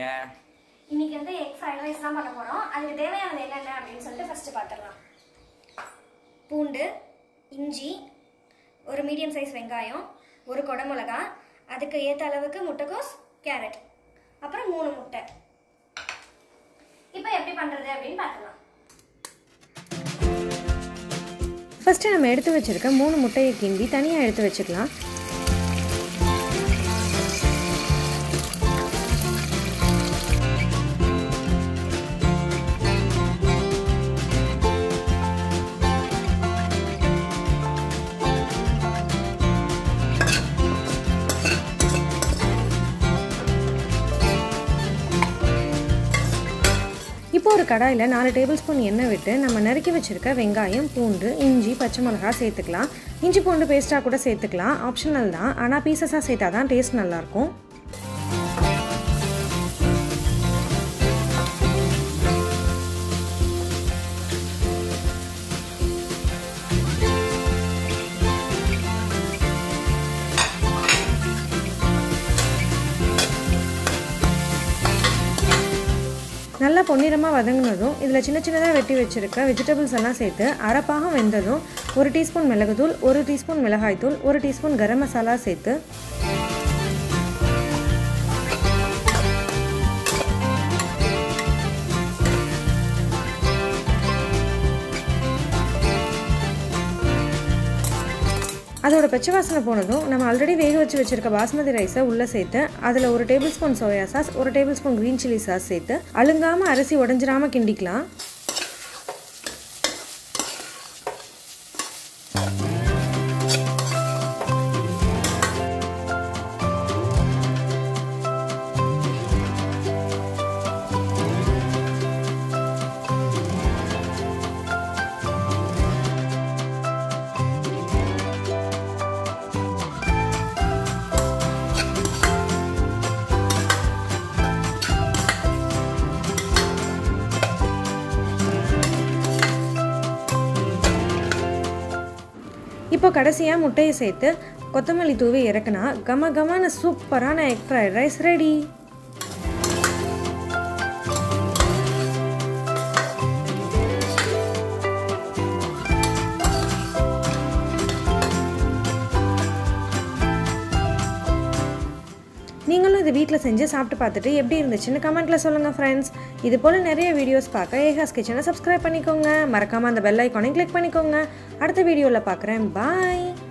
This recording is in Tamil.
இன்னைக்கு வந்து எக் ஃப்ரைட் ரைஸ் தான் பண்ண போகிறோம் அதுக்கு தேவையானது என்னென்ன அப்படின்னு சொல்லிட்டு ஃபஸ்ட்டு பார்த்துடலாம் பூண்டு இஞ்சி ஒரு மீடியம் சைஸ் வெங்காயம் ஒரு குடமிளகா அதுக்கு ஏற்ற அளவுக்கு முட்டைக்கோஸ் கேரட் அப்புறம் மூணு முட்டை இப்போ எப்படி பண்ணுறது அப்படின்னு பார்க்கலாம் ஃபஸ்ட்டு நம்ம எடுத்து வச்சுருக்க மூணு முட்டையை கிண்டி தனியாக எடுத்து வச்சுக்கலாம் இப்போ ஒரு கடாயில் நாலு டேபிள் ஸ்பூன் எண்ணெய் விட்டு நம்ம நறுக்கி வச்சுருக்க வெங்காயம் பூண்டு இஞ்சி பச்சை மிளகா சேர்த்துக்கலாம் இஞ்சி பூண்டு பேஸ்ட்டாக கூட சேர்த்துக்கலாம் ஆப்ஷனல் தான் ஆனால் பீசஸாக சேர்த்தா தான் டேஸ்ட் நல்லாயிருக்கும் நல்லா பொன்னிறமாக வதங்கினதும் இதில் சின்ன சின்னதாக வெட்டி வச்சுருக்க வெஜிடபிள்ஸ் எல்லாம் சேர்த்து அரைப்பாகம் வெந்ததும் ஒரு டீஸ்பூன் மிளகுத்தூள் ஒரு டீஸ்பூன் மிளகாய்த்தூள் ஒரு டீஸ்பூன் கரம் மசாலா சேர்த்து அதோட பச்சை வாசனை போனதும் நம்ம ஆல்ரெடி வேக வச்சு வச்சிருக்க பாஸ்மதி ரைஸை உள்ளே சேர்த்து அதில் ஒரு டேபிள் ஸ்பூன் சோயா சாஸ் ஒரு tablespoon green chilli sauce சேர்த்து அழுங்காமல் அரிசி உடஞ்சிராமல் கிண்டிக்கலாம் இப்போ கடைசியாக முட்டையை சேர்த்து கொத்தமல்லி தூவி இறக்குனா கம கமான சூப்பரான எக் ஃப்ரைட் ரைஸ் ரெடி நீங்களும் இது வீட்டில் செஞ்சு சாப்பிட்டு பார்த்துட்டு எப்படி இருந்துச்சுன்னு கமெண்ட்டில் சொல்லுங்கள் ஃப்ரெண்ட்ஸ் இது போல் நிறைய வீடியோஸ் பார்க்க ஏகாஸ் கிச்சனை சப்ஸ்கிரைப் பண்ணிக்கோங்க மறக்காமல் அந்த பெல் ஐக்கானை கிளிக் பண்ணிக்கோங்க அடுத்த வீடியோவில் பார்க்குறேன் பாய்